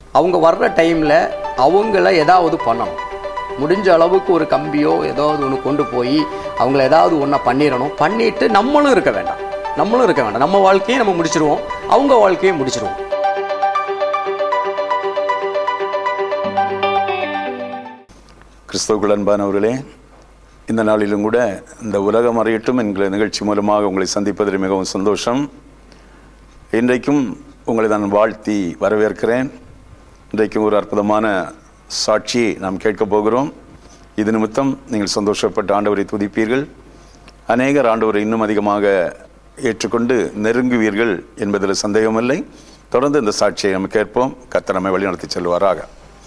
அவங்க வர்ற டைமில் அவங்கள ஏதாவது பண்ணணும் முடிஞ்ச அளவுக்கு ஒரு கம்பியோ ஏதாவது ஒன்று கொண்டு போய் அவங்கள ஏதாவது ஒன்றா பண்ணிடணும் பண்ணிட்டு நம்மளும் இருக்க வேண்டாம் நம்மளும் இருக்க வேண்டாம் நம்ம வாழ்க்கையை நம்ம முடிச்சிருவோம் அவங்க வாழ்க்கையை முடிச்சிருவோம் கிறிஸ்தவுக்குள் அன்பானவர்களே இந்த நாளிலும் கூட இந்த உலகம் அறியட்டும் என்கிற நிகழ்ச்சி மூலமாக உங்களை சந்திப்பதில் மிகவும் சந்தோஷம் இன்றைக்கும் உங்களை நான் வாழ்த்தி வரவேற்கிறேன் இன்றைக்கும் ஒரு அற்புதமான சாட்சியை நாம் கேட்கப் போகிறோம் இது நிமித்தம் நீங்கள் சந்தோஷப்பட்டு ஆண்டவரை துதிப்பீர்கள் அநேகர் ஆண்டவரை இன்னும் அதிகமாக ஏற்றுக்கொண்டு நெருங்குவீர்கள் என்பதில் சந்தேகமில்லை தொடர்ந்து இந்த சாட்சியை நம்ம கேட்போம் கர்த்தர் நம்மை வழிநடத்தி செல்வாராக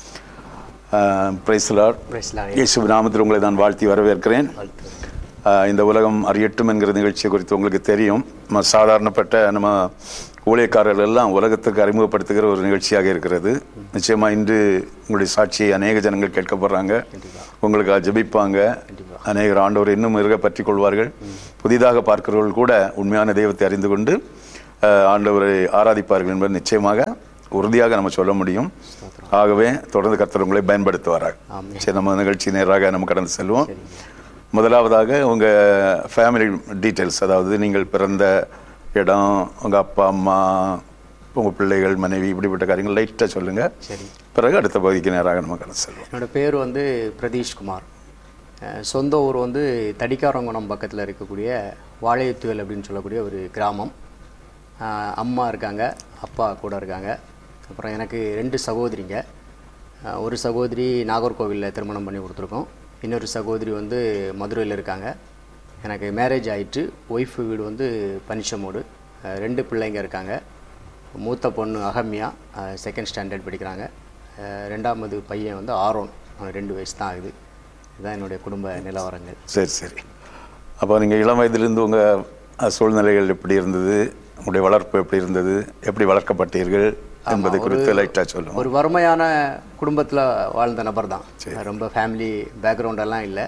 பிரைஸ்லார் Praise the Lord. இயேசு நாமத்தில் உங்களை நான் வாழ்த்தி வரவேற்கிறேன் ஆஹ் இந்த உலகம் அறியட்டும் என்கிற நிகழ்ச்சியை குறித்து உங்களுக்கு தெரியும் நம்ம சாதாரணப்பட்ட நம்ம ஊழியக்காரர்கள் எல்லாம் உலகத்துக்கு அறிமுகப்படுத்துகிற ஒரு நிகழ்ச்சியாக இருக்கிறது நிச்சயமா இன்று உங்களுடைய சாட்சியை அநேக ஜனங்கள் கேட்க போறாங்க உங்களுக்கு ஜெபிப்பாங்க அநேகர் ஆண்டவர் இன்னும் இருக பற்றி கொள்வார்கள் புதிதாக பார்க்கிறவர்கள் கூட உண்மையான தெய்வத்தை அறிந்து கொண்டு ஆஹ் ஆண்டவரை ஆராதிப்பார்கள் என்பது நிச்சயமாக உறுதியாக நம்ம சொல்ல முடியும் ஆகவே தொடர்ந்து கர்த்தர் உங்களை பயன்படுத்துவாராக ஆமென். சரி நம்ம நிகழ்ச்சி நேராக நம்ம கடந்து செல்வோம் முதலாவதாக உங்க ஃபேமிலி டீட்டெயில்ஸ் அதாவது நீங்கள் பிறந்த இடம் உங்க அப்பா அம்மா உங்க பிள்ளைகள் மனைவி இப்படிப்பட்ட காரியங்கள் லைட்டாக சொல்லுங்க சரி பிறகு அடுத்த பகுதிக்கு நேராக நம்ம கடந்து செல்வோம் என்னோட பேர் வந்து பிரதீஷ்குமார் அஹ் சொந்த ஊர் வந்து தடிக்காரங்குணம் பக்கத்தில் இருக்கக்கூடிய வாழையத்துவல் அப்படின்னு சொல்லக்கூடிய ஒரு கிராமம் அஹ் அம்மா இருக்காங்க அப்பா கூட இருக்காங்க அப்புறம் எனக்கு ரெண்டு சகோதரிங்க அஹ் ஒரு சகோதரி நாகர்கோவிலில் திருமணம் பண்ணி கொடுத்துருக்கோம் இன்னொரு சகோதரி வந்து மதுரையில் இருக்காங்க எனக்கு மேரேஜ் ஆயிட்டு ஒய்ஃப் வீடு வந்து பனிச்சமோடு அஹ் ரெண்டு பிள்ளைங்க இருக்காங்க மூத்த பொண்ணு அகம்யா செகண்ட் ஸ்டாண்டர்ட் படிக்கிறாங்க அஹ் ரெண்டாமது பையன் வந்து ஆரோன் அவனுக்கு ரெண்டு வயசு தான் ஆகுது இதுதான் என்னுடைய குடும்ப நிலவரங்கள் சரி சரி அப்போ நீங்கள் இளம் வயதிலிருந்து உங்கள் அஹ், சூழ்நிலைகள் எப்படி இருந்தது உங்களுடைய வளர்ப்பு எப்படி இருந்தது எப்படி வளர்க்கப்பட்டீர்கள் என்பதை குறித்து லைட்டாக சொல்லுங்க ஒரு வறுமையான குடும்பத்தில் வாழ்ந்த நபர் தான் ரொம்ப ஃபேமிலி பேக்ரவுண்டெல்லாம் இல்லை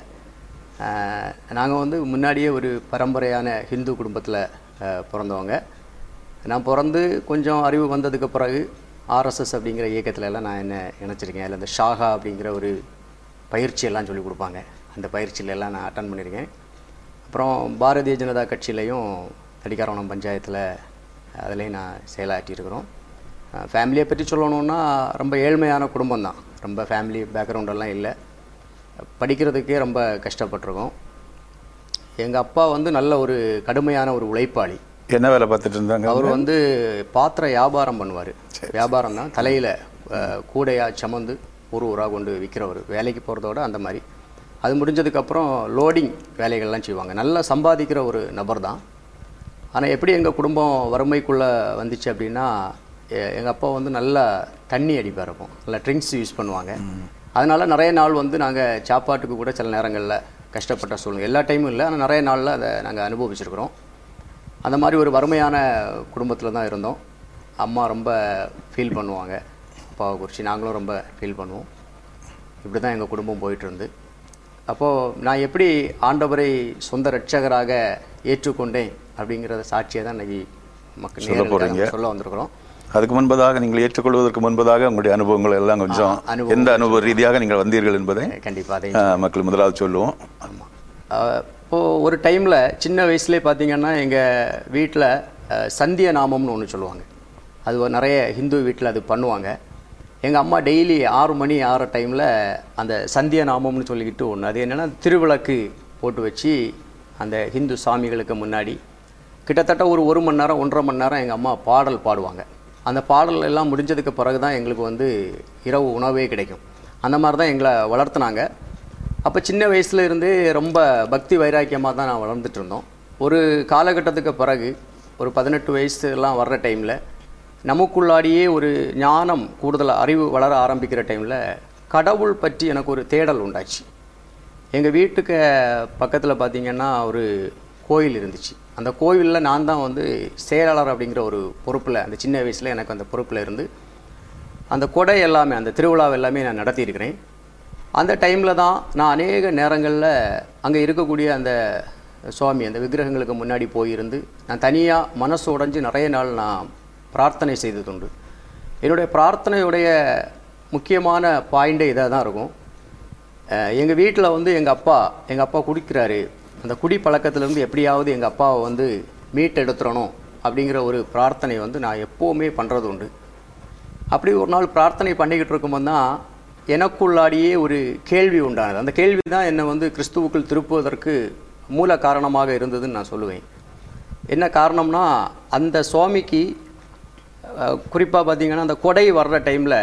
நாங்கள் வந்து முன்னாடியே ஒரு பரம்பரையான ஹிந்து குடும்பத்தில் பிறந்தவங்க நான் பிறந்து கொஞ்சம் அறிவு வந்ததுக்கு பிறகு ஆர்எஸ்எஸ் அப்படிங்கிற இயக்கத்துல எல்லாம் நான் என்ன இணைச்சிருக்கேன் அதில் இந்த ஷாகா அப்படிங்கிற ஒரு பயிற்சி எல்லாம் சொல்லி கொடுப்பாங்க அந்த பயிற்சியில எல்லாம் நான் அட்டன் பண்ணியிருக்கேன் அப்புறம் பாரதிய ஜனதா கட்சியிலையும் தடிக்காரவனம் பஞ்சாயத்தில் அதுலேயும் நான் செயலாற்றியிருக்கிறோம் ஃபேமிலியை பற்றி சொல்லணுன்னா ரொம்ப ஏழ்மையான குடும்பம் தான் ரொம்ப ஃபேமிலி பேக்ரவுண்டெல்லாம் இல்லை படிக்கிறதுக்கே ரொம்ப கஷ்டப்பட்டிருக்கோம் எங்கள் அப்பா வந்து நல்ல ஒரு கடுமையான ஒரு உழைப்பாளி என்ன வேலை பார்த்துட்டு இருந்தாங்க அவர் வந்து பாத்திர வியாபாரம் பண்ணுவார் வியாபாரம் தான் தலையில் கூடையா சுமந்து ஊர் ஊராக கொண்டு விற்கிறவர் வேலைக்கு போகிறதோட அந்த மாதிரி அது முடிஞ்சதுக்கப்புறம் லோடிங் வேலைகள்லாம் செய்வாங்க நல்லா சம்பாதிக்கிற ஒரு நபர் தான் ஆனால் எப்படி எங்கள் குடும்பம் வறுமைக்குள்ளே வந்துச்சு அப்படின்னா எங்கள் அப்பா வந்து நல்லா தண்ணி அடிப்பார் இருக்கும் நல்லா ட்ரிங்க்ஸ் யூஸ் பண்ணுவாங்க அதனால நிறைய நாள் வந்து நாங்கள் சாப்பாட்டுக்கு கூட சில நேரங்களில் கஷ்டப்பட்ட சூழ்நிலை எல்லா டைமும் இல்லை ஆனால் நிறைய நாளில் அதை நாங்கள் அனுபவிச்சிருக்கிறோம் அந்த மாதிரி ஒரு வறுமையான குடும்பத்தில் தான் இருந்தோம் அம்மா ரொம்ப ஃபீல் பண்ணுவாங்க அப்பாவை குறித்து நாங்களும் ரொம்ப ஃபீல் பண்ணுவோம் இப்படி தான் எங்கள் குடும்பம் போயிட்டு இருந்து அப்போது நான் எப்படி ஆண்டவரை சொந்த ரட்சகராக ஏற்றுக்கொண்டேன் அப்படிங்கிறத சாட்சியை தான் இன்னைக்கு மக்கள் சொல்ல நேயர்களுக்காக போறீங்க. சொல்ல வந்திருக்கிறோம் அதுக்கு முன்பதாக நீங்கள் ஏற்றுக்கொள்வதற்கு முன்பதாக உங்களுடைய அனுபவங்கள் எல்லாம் கொஞ்சம் அனுபவம் எந்த அனுபவ ரீதியாக நீங்கள் வந்தீர்கள் என்பதை கண்டிப்பாக அதை அஹ், மக்கள் முதலாவது சொல்லுவோம் ஆமாம் இப்போது ஒரு டைமில் சின்ன வயசுலேயே பார்த்தீங்கன்னா எங்கள் வீட்டில் சந்திய நாமம்னு ஒன்று சொல்லுவாங்க அது ஒரு நிறைய ஹிந்து வீட்டில் அது பண்ணுவாங்க எங்கள் அம்மா டெய்லி ஆறு மணி ஆறு டைமில் அந்த சந்திய நாமம்னு சொல்லிக்கிட்டு ஒன்று அது என்னென்னா திருவிளக்கு போட்டு வச்சு அந்த ஹிந்து சாமிகளுக்கு முன்னாடி கிட்டத்தட்ட ஒரு ஒரு மணி நேரம் ஒன்றரை மணி நேரம் எங்கள் அம்மா பாடல் பாடுவாங்க அந்த பாடல் எல்லாம் முடிஞ்சதுக்கு பிறகு தான் எங்களுக்கு வந்து இரவு உணவே கிடைக்கும் அந்த மாதிரி தான் எங்களை வளர்த்துனாங்க அப்போ சின்ன வயசுல இருந்தே ரொம்ப பக்தி வைராக்கியமாக தான் நான் வளர்ந்துட்டு இருந்தோம் ஒரு காலகட்டத்துக்கு பிறகு ஒரு பதினெட்டு வயசு எல்லாம் வர்ற டைமில் நமக்குள்ளாடியே ஒரு ஞானம் கூடுதல் அறிவு வளர ஆரம்பிக்கிற டைமில் கடவுள் பற்றி எனக்கு ஒரு தேடல் உண்டாச்சு எங்கள் வீட்டுக்கு பக்கத்தில் பார்த்தீங்கன்னா ஒரு கோயில் இருந்துச்சு அந்த கோயிலில் நான் தான் வந்து செயலாளர் அப்படிங்கிற ஒரு பொறுப்பில் அந்த சின்ன வயசில் எனக்கு அந்த பொறுப்பில் இருந்து அந்த கொடை எல்லாமே அந்த திருவிழாவை எல்லாமே நான் நடத்தியிருக்கிறேன் அந்த டைமில் தான் நான் அநேக நேரங்களில் அங்கே இருக்கக்கூடிய அந்த சுவாமி அந்த விக்கிரகங்களுக்கு முன்னாடி போயிருந்து நான் தனியாக மனசு உடைஞ்சு நிறைய நாள் நான் பிரார்த்தனை செய்ததுண்டு என்னுடைய பிரார்த்தனையுடைய முக்கியமான பாயிண்டே இதாக தான் இருக்கும் எங்கள் வீட்டில் வந்து எங்கள் அப்பா எங்கள் அப்பா குடிக்கிறாரு அந்த குடி பழக்கத்திலேருந்து எப்படியாவது எங்கள் அப்பாவை வந்து மீட்டெடுத்துறணும் அப்படிங்கிற ஒரு பிரார்த்தனை வந்து நான் எப்போவுமே பண்ணுறது உண்டு அப்படி ஒரு நாள் பிரார்த்தனை பண்ணிக்கிட்டு இருக்கும்போது தான் எனக்குள்ளாடியே ஒரு கேள்வி உண்டானது அந்த கேள்வி தான் என்னை வந்து கிறிஸ்துவுக்குள் திருப்புவதற்கு மூல காரணமாக இருந்ததுன்னு நான் சொல்லுவேன் என்ன காரணம்னா அந்த சுவாமிக்கு குறிப்பாக பார்த்தீங்கன்னா அந்த கொடை வர்ற டைமில்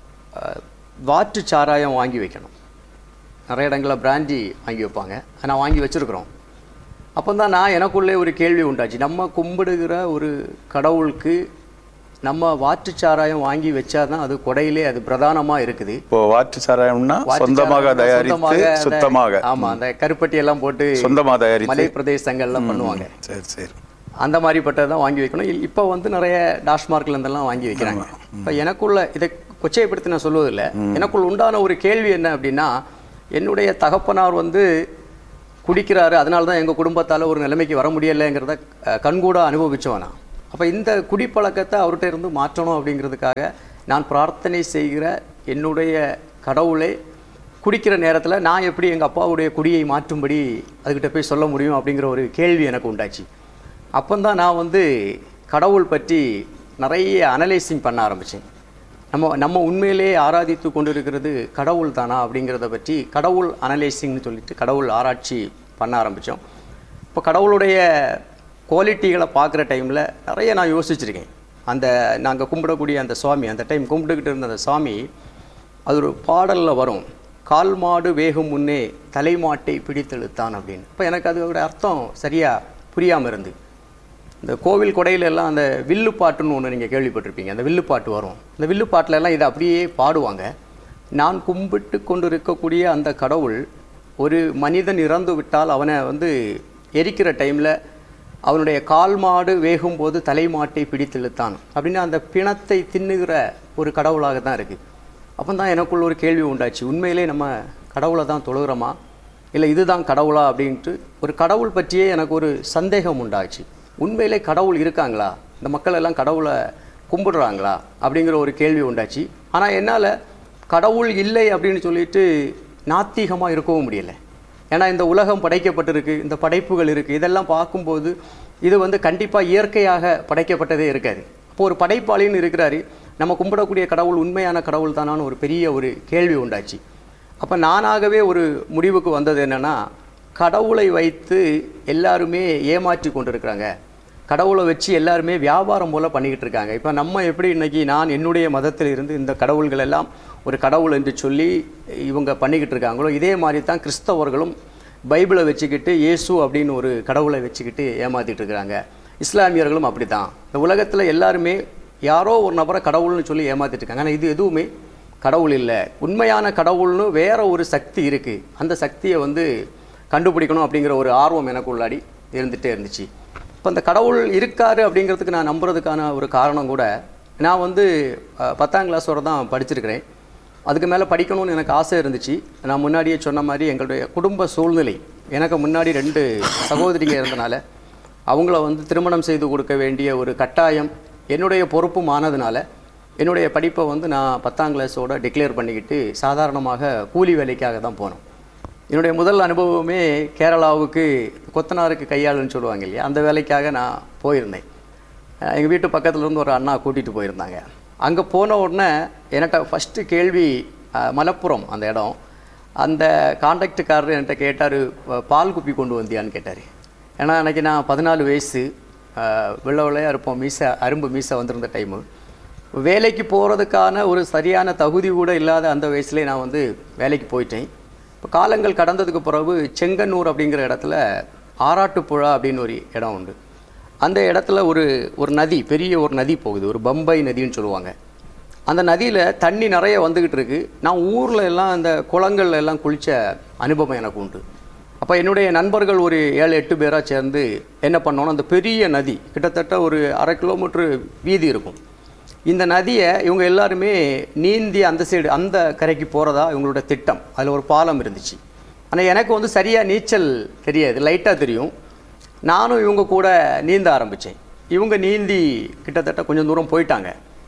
வாட்டு சாராயம் வாங்கி வைக்கணும் நிறைய இடங்களில் பிராண்டி வாங்கி வைப்பாங்க நான் வாங்கி வச்சுருக்குறோம் அப்போ தான் நான் எனக்குள்ளே ஒரு கேள்வி உண்டாச்சு நம்ம கும்பிடுகிற ஒரு கடவுளுக்கு நம்ம வாட்டு சாராயம் வாங்கி வச்சாதான் அது கொடையிலே அது பிரதானமாக இருக்குது இப்போ வாட்டு சாராயம்னா வாட்டு சொந்தமாக சாராயம் தயாரித்து சொந்தமாக அந்த- சுத்தமாக ஆமா அந்த கருப்பட்டி எல்லாம் போட்டு சொந்தமா தயாரித்து மலை பிரதேசங்கள்ல பண்ணுவாங்க சரி சரி அந்த மாதிரிப்பட்டதை தான் வாங்கி வைக்கணும் இ- இப்போ வந்து நிறைய டாஸ்மார்க்ல இருந்தெல்லாம் வாங்கி வைக்கிறாங்க இப்போ எனக்குள்ள இதை கொச்சைப்படுத்தி நான் சொல்வதில்லை எனக்குள் உண்டான ஒரு கேள்வி என்ன அப்படின்னா என்னுடைய தகப்பனார் வந்து குடிக்கிறாரு அதனால தான் எங்கள் குடும்பத்தால் ஒரு நிலைமைக்கு வர முடியலைங்கிறத அஹ், கண்கூட அனுபவிச்சோம் நான் அப்போ இந்த குடிப்பழக்கத்தை அவர்கிட்ட இருந்து மாற்றணும் அப்படிங்கிறதுக்காக நான் பிரார்த்தனை செய்கிற என்னுடைய கடவுளை குடிக்கிற நேரத்தில் நான் எப்படி எங்கள் அப்பாவுடைய குடியை மாற்றும்படி அதுக்கிட்ட போய் சொல்ல முடியும் அப்படிங்கிற ஒரு கேள்வி எனக்கு உண்டாச்சு அப்போந்தான் நான் வந்து கடவுள் பற்றி நிறைய அனலைசிங் பண்ண ஆரம்பித்தேன் நம்ம நம்ம உண்மையிலே ஆராதித்து கொண்டிருக்கிறது கடவுள் தானா அப்படிங்கிறத பற்றி கடவுள் அனலைசிங்னு சொல்லிட்டு கடவுள் ஆராய்ச்சி பண்ண ஆரம்பித்தோம் இப்போ கடவுளுடைய குவாலிட்டிகளை பார்க்குற டைமில் நிறைய நான் யோசிச்சிருக்கேன் அந்த நாங்கள் கும்பிடக்கூடிய அந்த சுவாமி அந்த டைம் கும்பிட்டுக்கிட்டு இருந்த அந்த சாமி அது ஒரு பாடலில் வரும் கால் மாடு வேகும் முன்னே தலைமாட்டை பிடித்தெழுத்தான் அப்படின்னு இப்போ எனக்கு அதோட அர்த்தம் சரியாக புரியாமல் இருந்து இந்த கோவில் கொடையில எல்லாம் அந்த வில்லு பாட்டுன்னு ஒன்று நீங்கள் கேள்விப்பட்டிருப்பீங்க அந்த வில்லு பாட்டு வரும் இந்த வில்லு பாட்டுல எல்லாம் இதை அப்படியே பாடுவாங்க நான் கும்பிட்டு கொண்டு இருக்கக்கூடிய அந்த கடவுள் ஒரு மனிதன் இறந்து விட்டால் அவனை வந்து எரிக்கிற டைமில் அவனுடைய கால் மாடு வேகும் போது தலைமாட்டை பிடித்திழுத்தான் அப்படின்னு அந்த பிணத்தை தின்னுகிற ஒரு கடவுளாக தான் இருக்குது அப்போ தான் எனக்குள்ள ஒரு கேள்வி உண்டாச்சு உண்மையிலே நம்ம கடவுளை தான் தொழுகிறோமா இல்லை இதுதான் கடவுளா அப்படின்ட்டு ஒரு கடவுள் பற்றியே எனக்கு ஒரு சந்தேகம் உண்டாச்சு உண்மையிலே கடவுள் இருக்காங்களா இந்த மக்கள் எல்லாம் கடவுளை கும்பிடுறாங்களா அப்படிங்கிற ஒரு கேள்வி உண்டாச்சு ஆனால் என்னால் கடவுள் இல்லை அப்படின்னு சொல்லிட்டு நாத்திகமாக இருக்கவும் முடியலை ஏன்னா இந்த உலகம் படைக்கப்பட்டிருக்கு இந்த படைப்புகள் இருக்குது இதெல்லாம் பார்க்கும்போது இது வந்து கண்டிப்பாக இயற்கையாக படைக்கப்பட்டதே இருக்காது அப்போ ஒரு படைப்பாளின்னு இருக்கிறாரு நம்ம கும்பிடக்கூடிய கடவுள் உண்மையான கடவுள் தானான்னு ஒரு பெரிய ஒரு கேள்வி உண்டாச்சு அப்போ நானாகவே ஒரு முடிவுக்கு வந்தது என்னன்னா கடவுளை வைத்து எல்லாருமே ஏமாற்றி கொண்டிருக்கிறாங்க கடவுளை வச்சு எல்லாருமே வியாபாரம் போல பண்ணிக்கிட்டு இருக்காங்க இப்போ நம்ம எப்படி இன்னைக்கு நான் என்னுடைய மதத்தில் இருந்து இந்த கடவுள்கள் எல்லாம் ஒரு கடவுள் என்று சொல்லி இவங்க பண்ணிக்கிட்டு இருக்காங்களோ இதே மாதிரி தான் கிறிஸ்தவர்களும் பைபிளை வச்சுக்கிட்டு இயேசு அப்படின்னு ஒரு கடவுளை வச்சுக்கிட்டு ஏமாத்திட்டு இருக்கிறாங்க இஸ்லாமியர்களும் அப்படி தான் இந்த உலகத்தில் எல்லாருமே யாரோ ஒரு நபரை கடவுள்னு சொல்லி ஏமாத்திட்டு இருக்காங்க ஆனால் இது எதுவுமே கடவுள் இல்லை உண்மையான கடவுள்னு வேற ஒரு சக்தி இருக்குது அந்த சக்தியை வந்து கண்டுபிடிக்கணும் அப்படிங்கிற ஒரு ஆர்வம் எனக்கு உள்ளாடி இருந்துகிட்டே இருந்துச்சு இப்போ அந்த கடவுள் இருக்காரு அப்படிங்கிறதுக்கு நான் நம்புறதுக்கான ஒரு காரணம் கூட நான் வந்து அஹ், பத்தாம் கிளாஸ் வரை தான் படிச்சிருக்கிறேன் அதுக்கு மேலே படிக்கணும்னு எனக்கு ஆசை இருந்துச்சு நான் முன்னாடியே சொன்ன மாதிரி எங்களுடைய குடும்ப சூழ்நிலை எனக்கு முன்னாடி ரெண்டு சகோதரிங்க இருந்தனால அவங்கள வந்து திருமணம் செய்து கொடுக்க வேண்டிய ஒரு கட்டாயம் என்னுடைய பொறுப்பும் ஆனதுனால என்னுடைய படிப்பை வந்து நான் பத்தாம் கிளாஸோட டிக்ளேர் பண்ணிக்கிட்டு சாதாரணமாக கூலி வேலைக்காக தான் போனோம் என்னுடைய முதல் அனுபவமே கேரளாவுக்கு கொத்தனாருக்கு கையாளுன்னு சொல்லுவாங்க இல்லையா அந்த வேலைக்காக நான் போயிருந்தேன் எங்கள் வீட்டு பக்கத்துல இருந்து ஒரு அண்ணா கூட்டிகிட்டு போயிருந்தாங்க அங்கே போன உடனே என்கிட்ட ஃபஸ்ட்டு கேள்வி அஹ், மலப்புரம் அந்த இடம் அந்த கான்ட்ராக்டுக்காரர் என்கிட்ட கேட்டார் பால் குப்பி கொண்டு வந்தியான்னு கேட்டார் ஏன்னா அன்றைக்கி நான் பதினாலு வயசு அஹ், வெள்ளை வெள்ளையாக இருப்போம் மீசை அரும்பு மீசை வந்திருந்த டைமு வேலைக்கு போகிறதுக்கான ஒரு சரியான தகுதி கூட இல்லாத அந்த வயசுலேயே நான் வந்து வேலைக்கு போயிட்டேன் இப்போ காலங்கள் கடந்ததுக்கு பிறகு செங்கன்னூர் அப்படிங்கிற இடத்துல ஆராட்டுப்புழா அப்படின்னு ஒரு இடம் உண்டு அந்த இடத்துல ஒரு ஒரு நதி பெரிய ஒரு நதி போகுது ஒரு பம்பை நதின்னு சொல்லுவாங்க அந்த நதியில் தண்ணி நிறைய வந்துக்கிட்டு இருக்கு நான் ஊரில் எல்லாம் அந்த குளங்கள்ல எல்லாம் குளித்த அனுபவம் எனக்கு உண்டு அப்போ என்னுடைய நண்பர்கள் ஒரு ஏழு எட்டு பேராக சேர்ந்து என்ன பண்ணோன்னா அந்த பெரிய நதி கிட்டத்தட்ட ஒரு அரை கிலோமீட்டர் வீதி இருக்கும் இந்த நதியை இவங்க எல்லாருமே நீந்தி அந்த சைடு அந்த கரைக்கு போகிறதா இவங்களோட திட்டம் அதில் ஒரு பாலம் இருந்துச்சு ஆனால் எனக்கு வந்து சரியாக நீச்சல் தெரியாது லைட்டாக தெரியும் நானும் இவங்க கூட நீந்த ஆரம்பித்தேன் இவங்க நீந்தி கிட்டத்தட்ட கொஞ்சம் தூரம் போயிட்டாங்க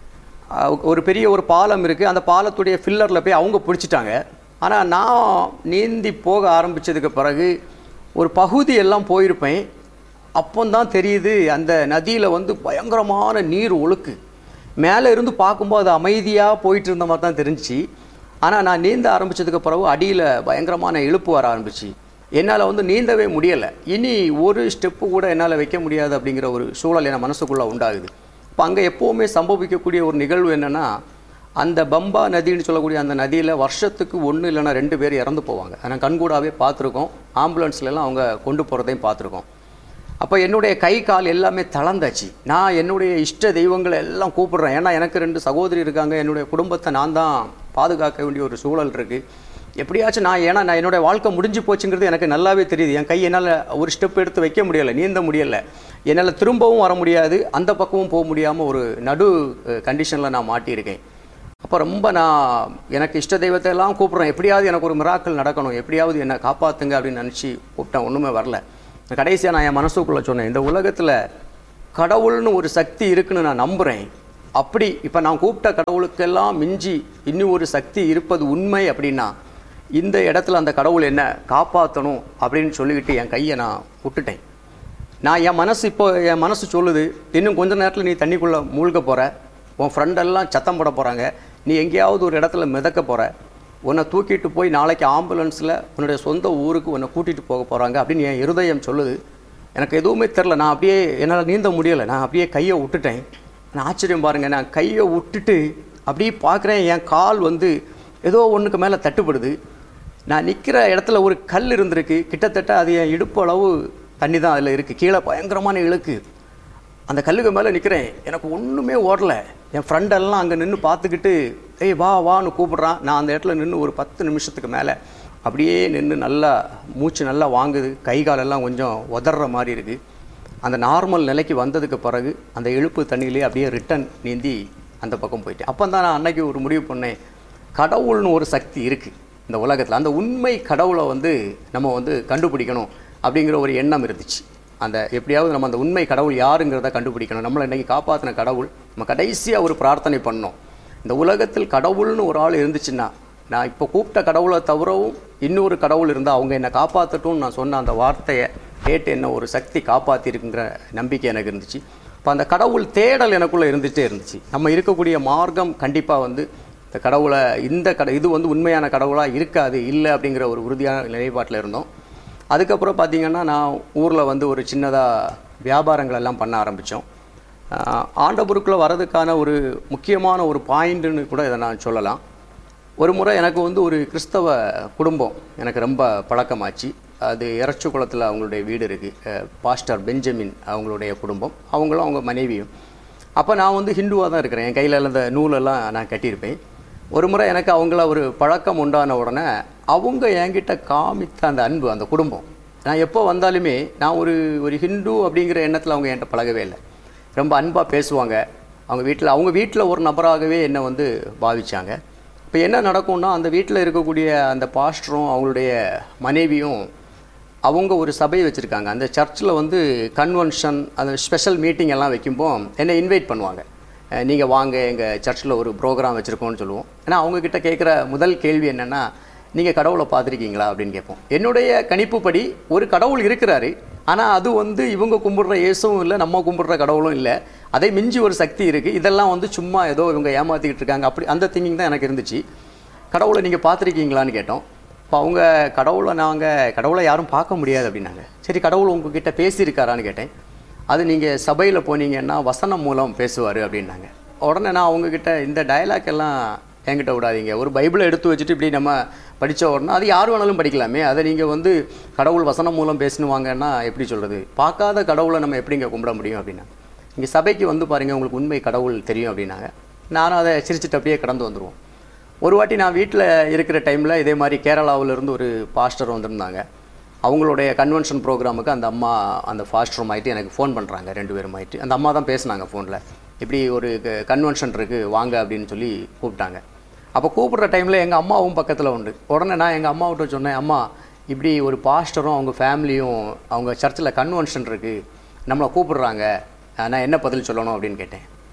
அஹ், ஒரு பெரிய ஒரு பாலம் இருக்குது அந்த பாலத்துடைய ஃபில்லரில் போய் அவங்க பிடிச்சிட்டாங்க ஆனால் நான் நீந்தி போக ஆரம்பித்ததுக்கு பிறகு ஒரு பகுதி எல்லாம் போயிருப்பேன் அப்போந்தான் தெரியுது அந்த நதியில் வந்து பயங்கரமான நீர் ஒழுக்கு மேலே இருந்து பார்க்கும்போது அது அமைதியாக போயிட்டு இருந்த மாதிரி தான் தெரிஞ்சுச்சு ஆனால் நான் நீந்த ஆரம்பித்ததுக்கு பிறகு அடியில் பயங்கரமான இழுப்பு வர ஆரம்பிச்சு என்னால் வந்து நீந்தவே முடியலை இனி ஒரு ஸ்டெப்பு கூட என்னால் வைக்க முடியாது அப்படிங்கிற ஒரு சூழல் என் மனசுக்குள்ளே உண்டாகுது இப்போ அங்கே எப்போவுமே சம்பவிக்கக்கூடிய ஒரு நிகழ்வு என்னென்னா அந்த பம்பா நதின்னு சொல்லக்கூடிய அந்த நதியில் வருஷத்துக்கு ஒன்று இல்லைன்னா ரெண்டு பேர் இறந்து போவாங்க அதை நான் கண்கூடாவே பார்த்துருக்கோம் ஆம்புலன்ஸ்லலாம் அவங்க கொண்டு போகிறதையும் பார்த்துருக்கோம் அப்போ என்னுடைய கை கால் எல்லாமே தளர்ந்தாச்சு நான் என்னுடைய இஷ்ட தெய்வங்களை எல்லாம் கூப்பிடுறேன் ஏன்னா எனக்கு ரெண்டு சகோதரி இருக்காங்க என்னுடைய குடும்பத்தை நான் தான் பாதுகாக்க வேண்டிய ஒரு சூழல் இருக்குது எப்படியாச்சும் நான் ஏன்னா நான் என்னுடைய வாழ்க்கை முடிஞ்சு போச்சுங்கிறது எனக்கு நல்லாவே தெரியுது என் கை என்னால் ஒரு ஸ்டெப் எடுத்து வைக்க முடியலை நீந்த முடியலை என்னால் திரும்பவும் வர முடியாது அந்த பக்கமும் போக முடியாமல் ஒரு நடு கண்டிஷனில் நான் மாட்டியிருக்கேன் அப்போ ரொம்ப நான் எனக்கு இஷ்ட தெய்வத்தை எல்லாம் கூப்பிட்றேன் எப்படியாவது எனக்கு ஒரு மிராக்கள் நடக்கணும் எப்படியாவது என்னை காப்பாற்றுங்க அப்படின்னு நினச்சி கூப்பிட்டேன் ஒன்றுமே வரல கடைசியாக நான் என் மனசுக்குள்ளே சொன்னேன் இந்த உலகத்தில் கடவுள்னு ஒரு சக்தி இருக்குன்னு நான் நம்புகிறேன் அப்படி இப்போ நான் கூப்பிட்ட கடவுளுக்கெல்லாம் மிஞ்சி இன்னும் ஒரு சக்தி இருப்பது உண்மை அப்படின்னா இந்த இடத்துல அந்த கடவுள் என்ன காப்பாற்றணும் அப்படின்னு சொல்லிக்கிட்டு என் கையை நான் விட்டுட்டேன் நான் என் மனசு இப்போ என் மனசு சொல்லுது இன்னும் கொஞ்ச நேரத்தில் நீ தண்ணிக்குள்ளே மூழ்க போகிற உன் ஃப்ரெண்டெல்லாம் சத்தம் போட போகிறாங்க நீ எங்கேயாவது ஒரு இடத்துல மிதக்க போகிற உன்னை தூக்கிட்டு போய் நாளைக்கு ஆம்புலன்ஸில் உன்னுடைய சொந்த ஊருக்கு உன்னை கூட்டிகிட்டு போக போகிறாங்க அப்படின்னு என் இருதயம் சொல்லுது எனக்கு எதுவுமே தெரில நான் அப்படியே என்னால் நீந்த முடியலை நான் அப்படியே கையை விட்டுட்டேன் நான் ஆச்சரியம் பாருங்கள் நான் கையை விட்டுட்டு அப்படியே பார்க்குறேன் என் கால் வந்து ஏதோ ஒன்றுக்கு மேலே தட்டுப்படுது நான் நிற்கிற இடத்துல ஒரு கல் இருந்திருக்கு கிட்டத்தட்ட அது என் இடுப்பு அளவு தண்ணி தான் அதில் இருக்குது கீழே பயங்கரமான இழுக்கு அந்த கல்லுக்கு மேலே நிற்கிறேன் எனக்கு ஒன்றுமே ஓடல என் ஃப்ரெண்டெல்லாம் அங்கே நின்று பார்த்துக்கிட்டு ஏய் வா வான்னு கூப்பிட்றான் நான் அந்த இடத்துல நின்று ஒரு பத்து நிமிஷத்துக்கு மேலே அப்படியே நின்று நல்லா மூச்சு நல்லா வாங்குது கை காலெல்லாம் கொஞ்சம் உதற மாதிரி இருக்குது அந்த நார்மல் நிலைக்கு வந்ததுக்கு பிறகு அந்த இழுப்பு தண்ணியிலே அப்படியே ரிட்டன் நீந்தி அந்த பக்கம் போயிட்டேன் அப்போ தான் நான் அன்னைக்கு ஒரு முடிவு பண்ணேன் கடவுள்னு ஒரு சக்தி இருக்குது இந்த உலகத்தில் அந்த உண்மை கடவுளை வந்து நம்ம வந்து கண்டுபிடிக்கணும் அப்படிங்கிற ஒரு எண்ணம் இருந்துச்சு அந்த எப்படியாவது நம்ம அந்த உண்மை கடவுள் யாருங்கிறத கண்டுபிடிக்கணும் நம்மளை இன்னைக்கு காப்பாற்றின கடவுள் நம்ம கடைசியாக ஒரு பிரார்த்தனை பண்ணோம் இந்த உலகத்தில் கடவுள்னு ஒரு ஆள் இருந்துச்சுன்னா நான் இப்போ கூப்பிட்ட கடவுளை தவிரவும் இன்னொரு கடவுள் இருந்தால் அவங்க என்னை காப்பாற்றட்டும்னு நான் சொன்ன அந்த வார்த்தையை கேட்டு என்ன ஒரு சக்தி காப்பாற்றிருக்குங்கிற நம்பிக்கை எனக்கு இருந்துச்சு இப்போ அந்த கடவுள் தேடல் எனக்குள்ளே இருந்துகிட்டே இருந்துச்சு நம்ம இருக்கக்கூடிய மார்க்கம் கண்டிப்பாக வந்து இந்த கடவுளை இந்த கட இது வந்து உண்மையான கடவுளாக இருக்காது இல்லை அப்படிங்கிற ஒரு உறுதியான நிலைப்பாட்டில் இருந்தோம் அதுக்கப்புறம் பார்த்திங்கன்னா நான் ஊரில் வந்து ஒரு சின்னதாக வியாபாரங்கள் எல்லாம் பண்ண ஆரம்பித்தோம் ஆண்டபுருக்குள்ளே வரதுக்கான ஒரு முக்கியமான ஒரு பாயிண்ட்டுன்னு கூட இதை நான் சொல்லலாம் ஒரு முறை எனக்கு வந்து ஒரு கிறிஸ்தவ குடும்பம் எனக்கு ரொம்ப பழக்கமாச்சு அது இறச்சுக்குளத்தில் அவங்களுடைய வீடு இருக்குது பாஸ்டர் பெஞ்சமின் அவங்களுடைய குடும்பம் அவங்களும் அவங்க மனைவியும் அப்போ நான் வந்து ஹிந்துவாக தான் இருக்கிறேன் என் கையில் அந்த நூலெல்லாம் நான் கட்டியிருப்பேன் ஒரு முறை எனக்கு அவங்கள ஒரு பழக்கம் உண்டான உடனே அவங்க என்கிட்ட காமித்த அந்த அன்பு அந்த குடும்பம் நான் எப்போ வந்தாலுமே நான் ஒரு ஒரு ஹிந்து அப்படிங்கிற எண்ணத்தில் அவங்க என்கிட்ட பழகவே இல்லை ரொம்ப அன்பாக பேசுவாங்க அவங்க வீட்டில் அவங்க வீட்டில் ஒரு நபராகவே என்னை வந்து பாவிச்சாங்க இப்போ என்ன நடக்கும்னா அந்த வீட்டில் இருக்கக்கூடிய அந்த பாஸ்டரும் அவங்களுடைய மனைவியும் அவங்க ஒரு சபை வச்சுருக்காங்க அந்த சர்ச்சில் வந்து கன்வென்ஷன் அந்த ஸ்பெஷல் மீட்டிங் எல்லாம் வைக்கும்போ என்னை இன்வைட் பண்ணுவாங்க நீங்கள் வாங்க எங்கள் சர்ச்சில் ஒரு ப்ரோக்ராம் வச்சுருக்கோம்னு சொல்லுவோம் ஏன்னா அவங்கக்கிட்ட கேட்குற முதல் கேள்வி என்னென்னா நீங்கள் கடவுளை பார்த்துருக்கீங்களா அப்படின்னு கேட்போம் என்னுடைய கணிப்புப்படி ஒரு கடவுள் இருக்கிறாரு ஆனால் அது வந்து இவங்க கும்பிடுற இயேசுவும் இல்லை நம்ம கும்பிடுற கடவுளும் இல்லை அதை மிஞ்சி ஒரு சக்தி இருக்குது இதெல்லாம் வந்து சும்மா ஏதோ இவங்க ஏமாற்றிக்கிட்டு இருக்காங்க அப்படி அந்த திங்கிங் தான் எனக்கு இருந்துச்சு கடவுளை நீங்கள் பார்த்துருக்கீங்களான்னு கேட்டோம் இப்போ அவங்க கடவுளை நாங்கள் கடவுளை யாரும் பார்க்க முடியாது அப்படின்னாங்க சரி கடவுள் உங்ககிட்ட பேசியிருக்காரான்னு கேட்டேன் அது நீங்கள் சபையில் போனீங்கன்னா வசனம் மூலம் பேசுவார் அப்படின்னாங்க உடனே நான் அவங்கக்கிட்ட இந்த டயலாக் எல்லாம் என்கிட்ட விடாதீங்க ஒரு பைபிளை எடுத்து வச்சுட்டு இப்படி நம்ம படித்த உடனே அது யார் வேணாலும் படிக்கலாமே அதை நீங்கள் வந்து கடவுள் வசனம் மூலம் பேசணுவாங்கன்னா எப்படி சொல்கிறது பார்க்காத கடவுளை நம்ம எப்படிங்க கும்பிட முடியும் அப்படின்னா இங்கே சபைக்கு வந்து பாருங்கள் உங்களுக்கு உண்மை கடவுள் தெரியும் அப்படின்னாங்க நானும் அதை சிரிச்சிட்டு அப்படியே கடந்து வந்துடுவோம் ஒரு வாட்டி நான் வீட்டில் இருக்கிற டைமில் இதே மாதிரி கேரளாவிலேருந்து ஒரு பாஸ்டர் வந்திருந்தாங்க அவங்களுடைய கன்வென்ஷன் ப்ரோக்ராமுக்கு அந்த அம்மா அந்த ஃபாஸ்டரும் ஆகிட்டு எனக்கு ஃபோன் பண்ணுறாங்க ரெண்டு பேரும் ஆகிட்டு அந்த அம்மா தான் பேசுனாங்க ஃபோனில் இப்படி ஒரு கன்வென்ஷன் இருக்குது வாங்க அப்படின்னு சொல்லி கூப்பிட்டாங்க அப்போ கூப்பிட்ற டைமில் எங்கள் அம்மாவும் பக்கத்தில் உண்டு உடனே நான் எங்கள் அம்மாவிட்ட சொன்னேன் அம்மா இப்படி ஒரு பாஸ்டரும் அவங்க ஃபேமிலியும் அவங்க சர்ச்சில் கன்வென்ஷன் இருக்குது நம்மளை கூப்பிடுறாங்க நான் என்ன பதில் சொல்லணும் அப்படின்னு கேட்டேன்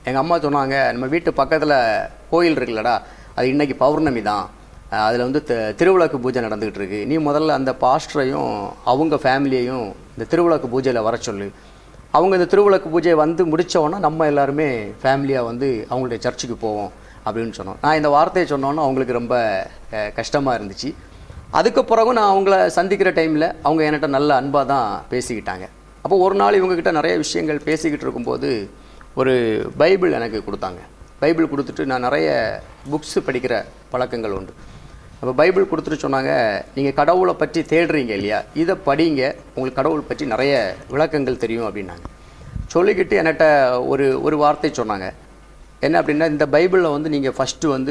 எங்கள் அம்மா சொன்னாங்க நம்ம வீட்டு பக்கத்தில் கோயில் இருக்குல்லடா அது இன்னைக்கு பௌர்ணமி தான் அதில் வந்து தி- திருவிளக்கு பூஜை நடந்துகிட்டு இருக்கு நீ முதல்ல அந்த பாஸ்டரையும் அவங்க ஃபேமிலியையும் இந்த திருவிளக்கு பூஜையில் வர சொல்லு அவங்க இந்த திருவிளக்கு பூஜையை வந்து முடித்தவொன்னே நம்ம எல்லாருமே ஃபேமிலியாக வந்து அவங்களுடைய சர்ச்சுக்கு போவோம் அப்படின்னு சொன்னோம் நான் இந்த வார்த்தையை சொன்னோன்னே அவங்களுக்கு ரொம்ப கஷ்டமாக இருந்துச்சு அதுக்கு பிறகும் நான் அவங்கள சந்திக்கிற டைமில் அவங்க என்கிட்ட நல்ல அன்பாக தான் பேசிக்கிட்டாங்க அப்போ ஒரு நாள் இவங்ககிட்ட நிறைய விஷயங்கள் பேசிக்கிட்டு இருக்கும்போது ஒரு பைபிள் எனக்கு கொடுத்தாங்க பைபிள் கொடுத்துட்டு நான் நிறைய புக்ஸ் படிக்கிற பழக்கங்கள் உண்டு அப்போ பைபிள் கொடுத்துட்டு சொன்னாங்க நீங்கள் கடவுளை பற்றி தேடுறீங்க இல்லையா இதை படிங்க உங்களுக்கு கடவுள் பற்றி நிறைய விளக்கங்கள் தெரியும் அப்படின்னாங்க சொல்லிக்கிட்டு என்கிட்ட ஒரு ஒரு வார்த்தை சொன்னாங்க என்ன அப்படின்னா இந்த பைபிளில் வந்து நீங்கள் ஃபஸ்ட்டு வந்து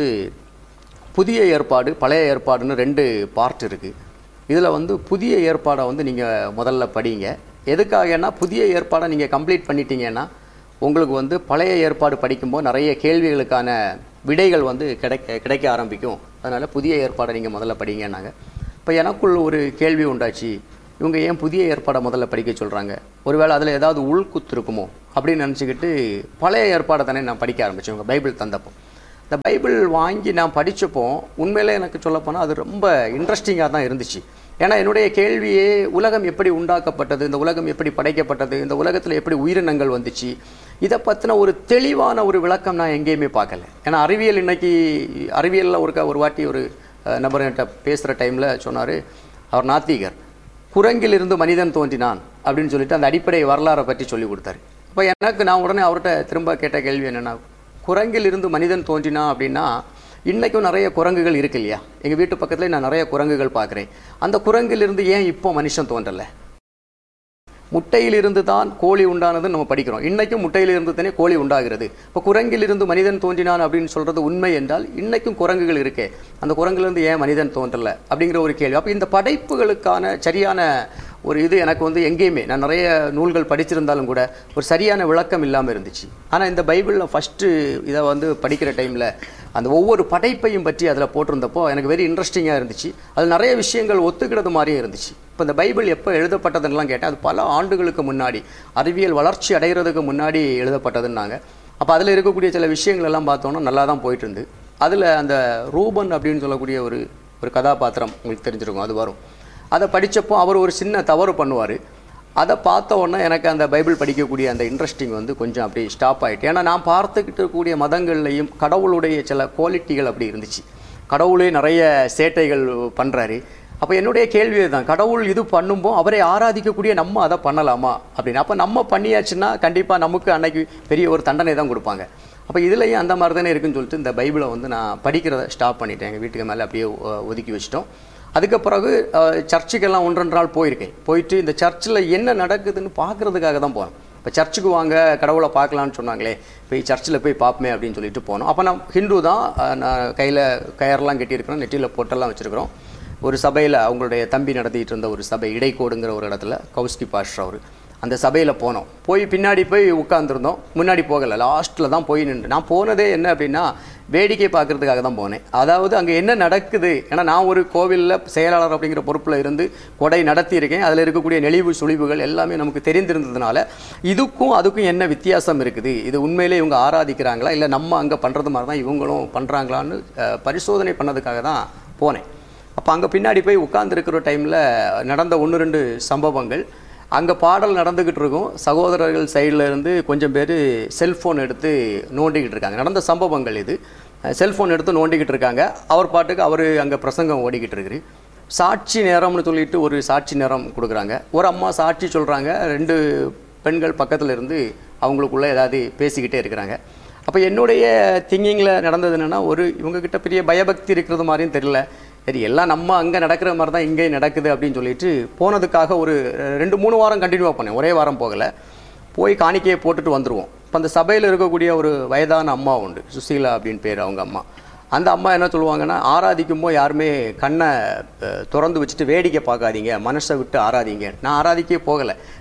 புதிய ஏற்பாடு பழைய ஏற்பாடுன்னு ரெண்டு பார்ட் இருக்குது இதில் வந்து புதிய ஏற்பாடை வந்து நீங்கள் முதல்ல படிங்க எதுக்காகன்னா புதிய ஏற்பாடை நீங்கள் கம்ப்ளீட் பண்ணிட்டீங்கன்னா உங்களுக்கு வந்து பழைய ஏற்பாடு படிக்கும்போது நிறைய கேள்விகளுக்கான விடைகள் வந்து கிடைக்க கிடைக்க ஆரம்பிக்கும் அதனால் புதிய ஏற்பாடை நீங்கள் முதல்ல படிங்கன்னாங்க இப்போ எனக்குள் ஒரு கேள்வி உண்டாச்சு இவங்க ஏன் புதிய ஏற்பாடை முதல்ல படிக்க சொல்கிறாங்க ஒருவேளை அதில் ஏதாவது உள்குத்து இருக்குமோ அப்படின்னு நினச்சிக்கிட்டு பழைய ஏற்பாடை தானே நான் படிக்க ஆரம்பித்தேன் இவங்க பைபிள் தந்தப்போ இந்த பைபிள் வாங்கி நான் படித்தப்போ உண்மையிலே எனக்கு சொல்லப்போனால் அது ரொம்ப இன்ட்ரெஸ்டிங்காக தான் இருந்துச்சு ஏன்னா என்னுடைய கேள்வியே உலகம் எப்படி உண்டாக்கப்பட்டது இந்த உலகம் எப்படி படைக்கப்பட்டது இந்த உலகத்தில் எப்படி உயிரினங்கள் வந்துச்சு இதை பற்றின ஒரு தெளிவான ஒரு விளக்கம் நான் எங்கேயுமே பார்க்கல ஏன்னா அறிவியல் இன்னைக்கு அறிவியலில் ஒரு க- ஒரு வாட்டி ஒரு அஹ், நபர் என்கிட்ட பேசுகிற டைமில் சொன்னார் அவர் நாத்திகர் குரங்கிலிருந்து மனிதன் தோன்றினான் அப்படின்னு சொல்லிட்டு அந்த அடிப்படை வரலாறை பற்றி சொல்லி கொடுத்தாரு அப்போ எனக்கு நான் உடனே அவர்கிட்ட திரும்ப கேட்ட கேள்வி என்னென்னா குரங்கிலிருந்து மனிதன் தோன்றினான் அப்படின்னா இன்றைக்கும் நிறைய குரங்குகள் இருக்கு இல்லையா எங்கள் வீட்டு பக்கத்துல நான் நிறைய குரங்குகள் பார்க்குறேன் அந்த குரங்கிலிருந்து ஏன் இப்போ மனுஷன் தோன்றலை முட்டையிலிருந்து தான் கோழி உண்டானதுன்னு நம்ம படிக்கிறோம் இன்னைக்கும் முட்டையிலிருந்து தானே கோழி உண்டாகிறது இப்போ குரங்கிலிருந்து மனிதன் தோன்றினான் அப்படின்னு சொல்றது உண்மை என்றால் இன்னைக்கும் குரங்குகள் இருக்கே அந்த குரங்கிலிருந்து ஏன் மனிதன் தோன்றல அப்படிங்கிற ஒரு கேள்வி அப்போ இந்த படைப்புகளுக்கான சரியான ஒரு இது எனக்கு வந்து எங்கேயுமே நான் நிறைய நூல்கள் படிச்சிருந்தாலும் கூட ஒரு சரியான விளக்கம் இல்லாமல் இருந்துச்சு ஆனால் இந்த பைபிளில் ஃபஸ்ட்டு இதை வந்து படிக்கிற டைமில் அந்த ஒவ்வொரு படைப்பையும் பற்றி அதில் போட்டிருந்தப்போ எனக்கு வெரி இன்ட்ரெஸ்டிங்காக இருந்துச்சு அது நிறைய விஷயங்கள் ஒத்துக்கிறது மாதிரியே இருந்துச்சு இப்போ இந்த பைபிள் எப்போ எழுதப்பட்டதுன்னெலாம் கேட்டேன் அது பல ஆண்டுகளுக்கு முன்னாடி அறிவியல் வளர்ச்சி அடைகிறதுக்கு முன்னாடி எழுதப்பட்டதுன்னாங்க அப்போ அதில் இருக்கக்கூடிய சில விஷயங்கள் எல்லாம் பார்த்தோன்னா நல்லா தான் போயிட்டு இருந்து அதில் அந்த ரூபன் அப்படின்னு சொல்லக்கூடிய ஒரு ஒரு கதாபாத்திரம் உங்களுக்கு தெரிஞ்சிருக்கும் அது வரும் அதை படிச்சப்போ அவர் ஒரு சின்ன தவறு பண்ணுவார் அதை பார்த்த உடனே எனக்கு அந்த பைபிள் படிக்கக்கூடிய அந்த இன்ட்ரெஸ்டிங் வந்து கொஞ்சம் அப்படி ஸ்டாப் ஆயிட்டு ஏன்னா நான் பார்த்துக்கிட்டு இருக்கக்கூடிய மதங்கள்லையும் கடவுளுடைய சில குவாலிட்டிகள் அப்படி இருந்துச்சு கடவுளே நிறைய சேட்டைகள் பண்ணுறாரு அப்போ என்னுடைய கேள்வி தான் கடவுள் இது பண்ணும்போ அவரை ஆராதிக்கக்கூடிய நம்ம அதை பண்ணலாமா அப்படின்னு அப்போ நம்ம பண்ணியாச்சுன்னா கண்டிப்பாக நமக்கு அன்னைக்கு பெரிய ஒரு தண்டனை தான் கொடுப்பாங்க அப்போ இதுலேயும் அந்த மாதிரி தானே இருக்குன்னு சொல்லிட்டு இந்த பைபிளை வந்து நான் படிக்கிறத ஸ்டாப் பண்ணிட்டேன் எங்கள் வீட்டுக்கு மேலே அப்படியே ஒ- ஒதுக்கி வச்சிட்டோம் அதுக்கு பிறகு அஹ், சர்ச்சுக்கெல்லாம் ஒன்று ரெண்டு நாள் போயிருக்கேன் போயிட்டு இந்த சர்ச்சில் என்ன நடக்குதுன்னு பார்க்கறதுக்காக தான் போனேன் இப்போ சர்ச்சுக்கு வாங்க கடவுளை பார்க்கலான்னு சொன்னாங்களே போய் சர்ச்சில் போய் பார்ப்போமே அப்படின்னு சொல்லிட்டு போனோம் அப்போ நான் ஹிந்து தான் அஹ், நான் கையில் கயர்லாம் கட்டியிருக்கிறோம் நெற்றியில் பொட்டெல்லாம் வச்சுருக்கிறோம் ஒரு சபையில் அவங்களுடைய தம்பி நடத்திட்டு இருந்த ஒரு சபை இடைக்கோடுங்கிற ஒரு இடத்துல கௌஸ்கி பாஷா அவர் அந்த சபையில் போனோம் போய் பின்னாடி போய் உட்காந்துருந்தோம் முன்னாடி போகலை லாஸ்ட்டில் தான் போய் நின்று நான் போனதே என்ன அப்படின்னா வேடிக்கை பார்க்கறதுக்காக தான் போனேன் அதாவது அங்கே என்ன நடக்குது ஏன்னா நான் ஒரு கோவிலில் செயலாளர் அப்படிங்கிற பொறுப்பில் இருந்து கொடை நடத்தியிருக்கேன் அதில் இருக்கக்கூடிய நெளிவு சுழிவுகள் எல்லாமே நமக்கு தெரிந்திருந்ததுனால இதுக்கும் அதுக்கும் என்ன வித்தியாசம் இருக்குது இது உண்மையிலே இவங்க ஆராதிக்கிறாங்களா இல்லை நம்ம அங்கே பண்ணுறது மாதிரி தான் இவங்களும் பண்ணுறாங்களான்னு அஹ், பரிசோதனை பண்ணதுக்காக தான் போனேன் அப்போ அங்கே பின்னாடி போய் உட்கார்ந்துருக்கிற டைமில் நடந்த ஒன்று ரெண்டு சம்பவங்கள் அங்கே பாடல் நடந்துக்கிட்டு இருக்கும் சகோதரர்கள் சைடில் இருந்து கொஞ்சம் பேர் செல்ஃபோன் எடுத்து நோண்டிக்கிட்டு இருக்காங்க நடந்த சம்பவங்கள் இது செல்ஃபோன் எடுத்து நோண்டிக்கிட்டு இருக்காங்க அவர் பாட்டுக்கு அவர் அங்கே பிரசங்கம் ஓடிக்கிட்டு இருக்குது சாட்சி நேரம்னு சொல்லிட்டு ஒரு சாட்சி நேரம் கொடுக்குறாங்க ஒரு அம்மா சாட்சி சொல்கிறாங்க ரெண்டு பெண்கள் பக்கத்தில் இருந்து அவங்களுக்குள்ள ஏதாவது பேசிக்கிட்டே இருக்கிறாங்க அப்போ என்னுடைய திங்கிங்கில் நடந்தது என்னென்னா ஒரு இவங்ககிட்ட பெரிய பயபக்தி இருக்கிறது மாதிரியும் தெரியல சரி எல்லாம் நம்ம அங்கே நடக்கிற மாதிரி தான் இங்கேயும் நடக்குது அப்படின்னு சொல்லிட்டு போனதுக்காக ஒரு ரெண்டு மூணு வாரம் கண்டினியூவாக பண்ணேன் ஒரே வாரம் போகலை போய் காணிக்கையை போட்டுட்டு வந்துடுவோம் இப்போ அந்த சபையில் இருக்கக்கூடிய ஒரு வயதான அம்மா உண்டு சுசீலா அப்படின்னு பேர் அவங்க அம்மா அந்த அம்மா என்ன சொல்லுவாங்கன்னா ஆராதிக்கும்போது யாருமே கண்ணை அஹ், திறந்து வச்சுட்டு வேடிக்கை பார்க்காதீங்க மனசை விட்டு ஆராதிங்க நான் ஆராதிக்கவே போகலை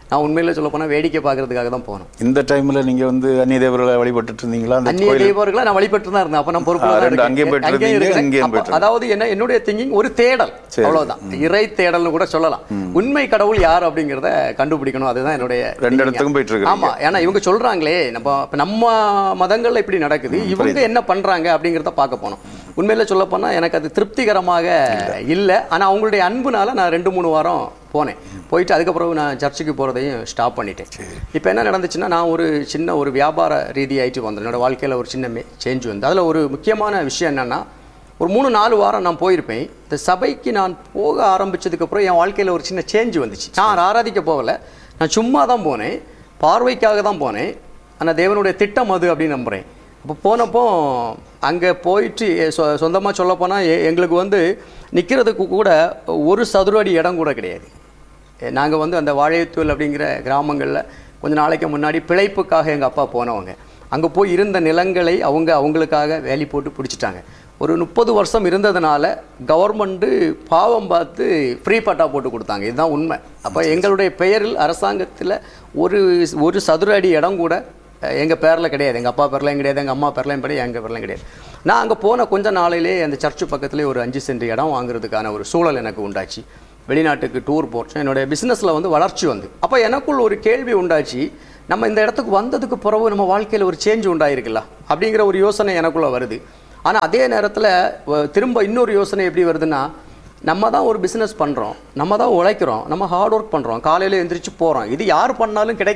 நான் உண்மையில சொல்ல போனால் வேடிக்கை பார்க்கறதுக்காக தான் போனோம் இந்த டைம்ல நீங்க வந்து அந்நிய தேவர்களை வழிபட்டுட்டு இருந்தீங்களா அந்த அந்நிய கோயில் தெய்வங்களை நான் வழிபட்டு தான் இருந்தேன் அப்ப நான் பொறுப்புல ஆ, தான் ரெண்டு இருக்கேன். அங்கேயும் போயிட்டு அங்கேயும் இருந்தீங்க, இருக்கிறேன். இங்கேயும் அப்ப போயிட்டு அதாவது என்ன என்னுடைய திங்கிங் ஒரு தேடல் சரி. அவ்வளவுதான் இறை தேடல்னு கூட சொல்லலாம் உண்மை கடவுள் யார் அப்படிங்கிறத கண்டுபிடிக்கணும் அதுதான் என்னுடைய ரெண்டு thinking. இடத்துக்கும் போயிட்டு இருக்கிறீங்க. ஆமா ஏன்னா இவங்க சொல்றாங்களே நம்ம இப்ப நம்ம மதங்கள்ல இப்படி நடக்குது இவங்க என்ன பண்றாங்க அப்படிங்கிறத பார்க்க போனோம் உண்மையில சொல்ல போனா எனக்கு அது திருப்திகரமாக இல்ல ஆனா அவங்களுடைய அன்புனால நான் ரெண்டு மூணு வாரம் போனேன் போயிட்டு அதுக்கப்புறம் நான் சர்ச்சுக்கு போறதையும் ஸ்டாப் பண்ணிட்டேன் இப்போ என்ன நடந்துச்சுன்னா நான் ஒரு சின்ன ஒரு வியாபார ரீதியாயிட்டு வந்தேன் என்னோட வாழ்க்கையில ஒரு சின்ன சேஞ்ச் வந்து அதுல ஒரு முக்கியமான விஷயம் என்னன்னா ஒரு மூணு நாலு வாரம் நான் போயிருப்பேன் இந்த சபைக்கு நான் போக ஆரம்பிச்சதுக்கப்புறம் என் வாழ்க்கையில் ஒரு சின்ன சேஞ்ச் வந்துச்சு நான் ஆராதிக்க போகல நான் சும்மா தான் போனேன் பார்வைக்காக தான் போனேன் ஆனால் தேவனுடைய திட்டம் அது அப்படின்னு நம்புகிறேன் அப்போ போனப்போ அங்கே போயிட்டு சொந்தமாக சொல்ல போனால் எங்களுக்கு வந்து நிற்கிறதுக்கு கூட ஒரு சதுர அடி இடம் கூட கிடையாது நாங்கள் வந்து அந்த வாழையத்தூல் அப்படிங்கிற கிராமங்களில் கொஞ்ச நாளைக்கு முன்னாடி பிழைப்புக்காக எங்கள் அப்பா போனவங்க அங்கே போய் இருந்த நிலங்களை அவங்க அவங்களுக்காக வேலி போட்டு பிடிச்சிட்டாங்க ஒரு முப்பது வருஷம் இருந்ததுனால கவர்மெண்ட்டு பாவம் பார்த்து ஃப்ரீ பட்டா போட்டு கொடுத்தாங்க இதுதான் உண்மை அப்போ எங்களுடைய பெயரில் அரசாங்கத்தில் ஒரு ஒரு சதுர அடி இடம் கூட எங்கள் பேரில் கிடையாது எங்கள் அப்பா பேர்லையும் கிடையாது எங்கள் அம்மா பேர்லையும் கிடையாது எங்கள் பேர்லையும் கிடையாது நான் அங்கே போன கொஞ்ச நாளிலே அந்த சர்ச்சு பக்கத்துலேயே ஒரு அஞ்சு சென்ட் இடம் வாங்குறதுக்கான ஒரு சூழல் எனக்கு உண்டாச்சு வெளிநாட்டுக்கு டூர் போட்டோம் என்னுடைய பிஸ்னஸில் வந்து வளர்ச்சி வந்து அப்போ எனக்குள் ஒரு கேள்வி உண்டாச்சு நம்ம இந்த இடத்துக்கு வந்ததுக்கு பிறகு நம்ம வாழ்க்கையில் ஒரு சேஞ்ச் உண்டாயிருக்குல்ல அப்படிங்கிற ஒரு யோசனை எனக்குள்ளே வருது ஆனால் அதே நேரத்தில் திரும்ப இன்னொரு யோசனை எப்படி வருதுன்னா நம்ம தான் ஒரு பிஸ்னஸ் பண்ணுறோம் நம்ம தான் உழைக்கிறோம் நம்ம ஹார்ட் ஒர்க் பண்ணுறோம் காலையில் எந்திரிச்சு போகிறோம் இது யார் பண்ணாலும் கிடைக்க